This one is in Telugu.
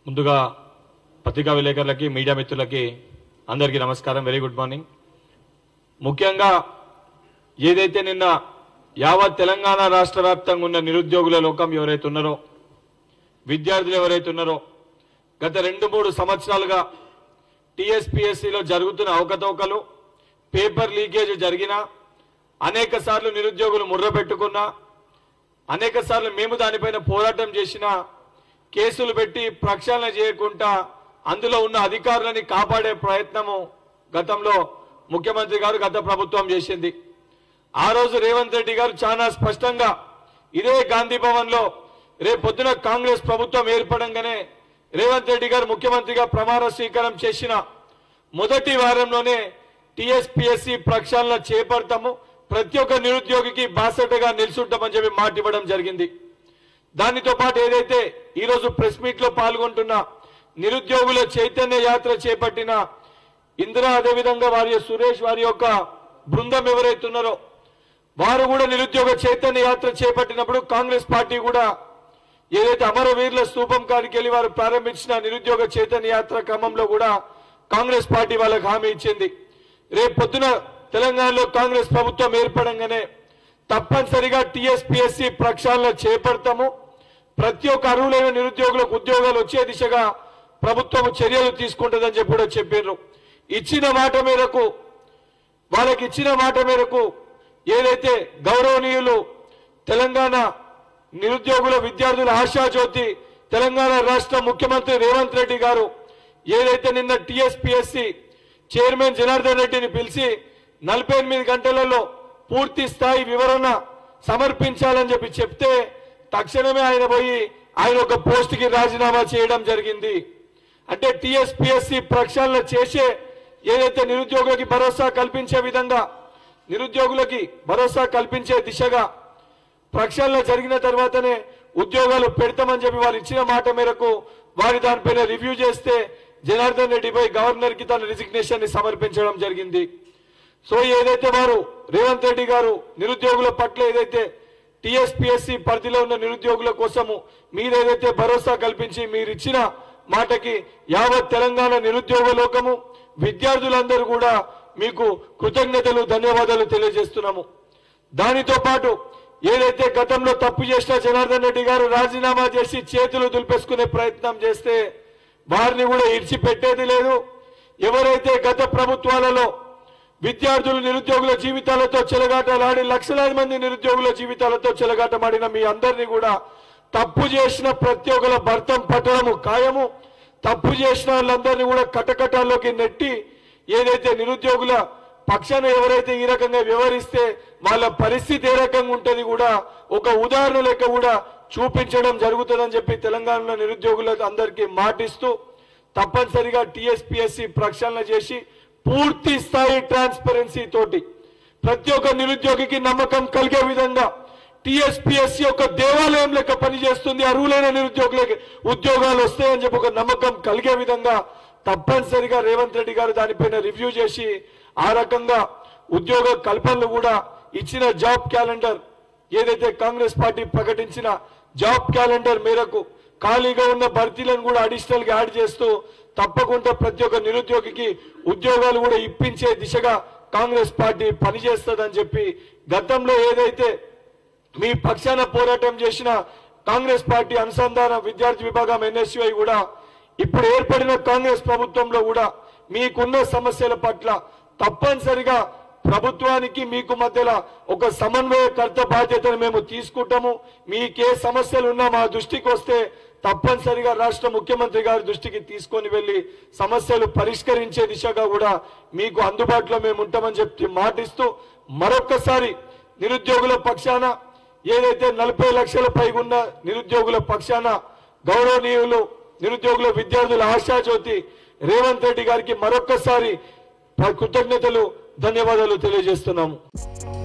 ముందుగా పత్రికా విలేకరులకి మీడియా మిత్రులకి అందరికీ నమస్కారం వెరీ గుడ్ మార్నింగ్ ముఖ్యంగా ఏదైతే నిన్న యావత్ తెలంగాణ రాష్ట్ర వ్యాప్తంగా ఉన్న నిరుద్యోగుల లోకం ఎవరైతే ఉన్నారో విద్యార్థులు ఎవరైతే ఉన్నారో గత రెండు మూడు సంవత్సరాలుగా టీఎస్పీఎస్సీలో జరుగుతున్న అవకతవకలు పేపర్ లీకేజ్ జరిగినా అనేక సార్లు నిరుద్యోగులు ముర్ర పెట్టుకున్నా అనేక సార్లు మేము దానిపైన పోరాటం చేసిన కేసులు పెట్టి ప్రక్షాళన చేయకుండా అందులో ఉన్న అధికారులని కాపాడే ప్రయత్నము గతంలో ముఖ్యమంత్రి గారు గత ప్రభుత్వం చేసింది ఆ రోజు రేవంత్ రెడ్డి గారు చాలా స్పష్టంగా ఇదే గాంధీ భవన్ లో రేపు పొద్దున కాంగ్రెస్ ప్రభుత్వం ఏర్పడంగానే రేవంత్ రెడ్డి గారు ముఖ్యమంత్రిగా ప్రమాణ స్వీకారం చేసిన మొదటి వారంలోనే టిఎస్పిఎస్సి ప్రక్షాళన చేపడతాము ప్రతి ఒక్క నిరుద్యోగికి బాసటగా నిల్చుంటామని చెప్పి మాట ఇవ్వడం జరిగింది దానితో పాటు ఏదైతే ఈ రోజు ప్రెస్ మీట్ లో పాల్గొంటున్న నిరుద్యోగుల చైతన్య యాత్ర చేపట్టిన ఇందిరా అదేవిధంగా వారి సురేష్ వారి యొక్క బృందం ఎవరైతే ఉన్నారో వారు కూడా నిరుద్యోగ చైతన్య యాత్ర చేపట్టినప్పుడు కాంగ్రెస్ పార్టీ కూడా ఏదైతే అమరవీరుల స్తూపం కాడికి వెళ్ళి వారు ప్రారంభించిన నిరుద్యోగ చైతన్య యాత్ర క్రమంలో కూడా కాంగ్రెస్ పార్టీ వాళ్ళకి హామీ ఇచ్చింది రేపు పొద్దున తెలంగాణలో కాంగ్రెస్ ప్రభుత్వం ఏర్పడంగానే తప్పనిసరిగా టిఎస్పిఎస్సి ప్రక్షాళన చేపడతాము ప్రతి ఒక్క అర్హులైన నిరుద్యోగులకు ఉద్యోగాలు వచ్చే దిశగా ప్రభుత్వం చర్యలు తీసుకుంటుందని చెప్పి కూడా చెప్పారు ఇచ్చిన మాట మేరకు వాళ్ళకి ఇచ్చిన మాట మేరకు ఏదైతే గౌరవనీయులు తెలంగాణ నిరుద్యోగుల విద్యార్థుల ఆశాజ్యోతి తెలంగాణ రాష్ట్ర ముఖ్యమంత్రి రేవంత్ రెడ్డి గారు ఏదైతే నిన్న టిఎస్పిఎస్సి చైర్మన్ జనార్దన్ రెడ్డిని పిలిచి నలభై ఎనిమిది గంటలలో పూర్తి స్థాయి వివరణ సమర్పించాలని చెప్పి చెప్తే తక్షణమే ఆయన పోయి ఆయన ఒక పోస్ట్ కి రాజీనామా చేయడం జరిగింది అంటే టిఎస్పిఎస్సి ప్రక్షాళన చేసే ఏదైతే నిరుద్యోగులకి భరోసా కల్పించే విధంగా నిరుద్యోగులకి భరోసా కల్పించే దిశగా ప్రక్షాళన జరిగిన తర్వాతనే ఉద్యోగాలు పెడతామని చెప్పి వారు ఇచ్చిన మాట మేరకు వారి దానిపైన రివ్యూ చేస్తే జనార్దన్ రెడ్డిపై గవర్నర్ కి తన రిజిగ్నేషన్ ని సమర్పించడం జరిగింది సో ఏదైతే వారు రేవంత్ రెడ్డి గారు నిరుద్యోగుల పట్ల ఏదైతే టిఎస్పిఎస్సి పరిధిలో ఉన్న నిరుద్యోగుల కోసము మీరు ఏదైతే భరోసా కల్పించి మీరు ఇచ్చిన మాటకి యావత్ తెలంగాణ నిరుద్యోగ లోకము విద్యార్థులందరూ కూడా మీకు కృతజ్ఞతలు ధన్యవాదాలు తెలియజేస్తున్నాము దానితో పాటు ఏదైతే గతంలో తప్పు చేసిన జనార్దన్ రెడ్డి గారు రాజీనామా చేసి చేతులు దులిపేసుకునే ప్రయత్నం చేస్తే వారిని కూడా ఇడిచిపెట్టేది లేదు ఎవరైతే గత ప్రభుత్వాలలో విద్యార్థులు నిరుద్యోగుల జీవితాలతో చెలగాటలాడి లక్షలాది మంది నిరుద్యోగుల జీవితాలతో చెలగాటమాడిన మీ అందరినీ కూడా తప్పు చేసిన ప్రతి ఒక్కల భర్తం పట్టడము ఖాయము తప్పు చేసిన వాళ్ళందరినీ కూడా కటకటాల్లోకి నెట్టి ఏదైతే నిరుద్యోగుల పక్షాన ఎవరైతే ఈ రకంగా వ్యవహరిస్తే వాళ్ళ పరిస్థితి ఏ రకంగా ఉంటది కూడా ఒక ఉదాహరణ లెక్క కూడా చూపించడం జరుగుతుందని చెప్పి తెలంగాణలో నిరుద్యోగులకు అందరికీ మాటిస్తూ తప్పనిసరిగా టిఎస్పిఎస్సి ప్రక్షాళన చేసి పూర్తి స్థాయి ట్రాన్స్పరెన్సీ తోటి ప్రతి ఒక్క నిరుద్యోగికి నమ్మకం కలిగే విధంగా టిఎస్పిఎస్సి ఒక దేవాలయం లెక్క పనిచేస్తుంది అర్హులైన నిరుద్యోగులకి ఉద్యోగాలు వస్తాయని చెప్పి ఒక నమ్మకం కలిగే విధంగా తప్పనిసరిగా రేవంత్ రెడ్డి గారు దానిపైన రివ్యూ చేసి ఆ రకంగా ఉద్యోగ కల్పనలు కూడా ఇచ్చిన జాబ్ క్యాలెండర్ ఏదైతే కాంగ్రెస్ పార్టీ ప్రకటించిన జాబ్ క్యాలెండర్ మేరకు ఖాళీగా ఉన్న భర్తీలను కూడా అడిషనల్ గా యాడ్ చేస్తూ తప్పకుండా ప్రతి ఒక్క నిరుద్యోగికి ఉద్యోగాలు కూడా ఇప్పించే దిశగా కాంగ్రెస్ పార్టీ పనిచేస్తుందని చెప్పి గతంలో ఏదైతే మీ పక్షాన పోరాటం చేసిన కాంగ్రెస్ పార్టీ అనుసంధాన విద్యార్థి విభాగం ఎన్ఎస్యుఐ కూడా ఇప్పుడు ఏర్పడిన కాంగ్రెస్ ప్రభుత్వంలో కూడా మీకున్న సమస్యల పట్ల తప్పనిసరిగా ప్రభుత్వానికి మీకు మధ్యలో ఒక సమన్వయకర్త బాధ్యతను మేము తీసుకుంటాము మీకే సమస్యలు ఉన్నా మా దృష్టికి వస్తే తప్పనిసరిగా రాష్ట్ర ముఖ్యమంత్రి గారి దృష్టికి తీసుకొని వెళ్లి సమస్యలు పరిష్కరించే దిశగా కూడా మీకు అందుబాటులో మేము ఉంటామని చెప్పి మాటిస్తూ మరొక్కసారి నిరుద్యోగుల పక్షాన ఏదైతే నలభై లక్షల పైగున్న నిరుద్యోగుల పక్షాన గౌరవనీయులు నిరుద్యోగుల విద్యార్థుల ఆశాజ్యోతి రేవంత్ రెడ్డి గారికి మరొక్కసారి కృతజ్ఞతలు ధన్యవాదాలు తెలియజేస్తున్నాము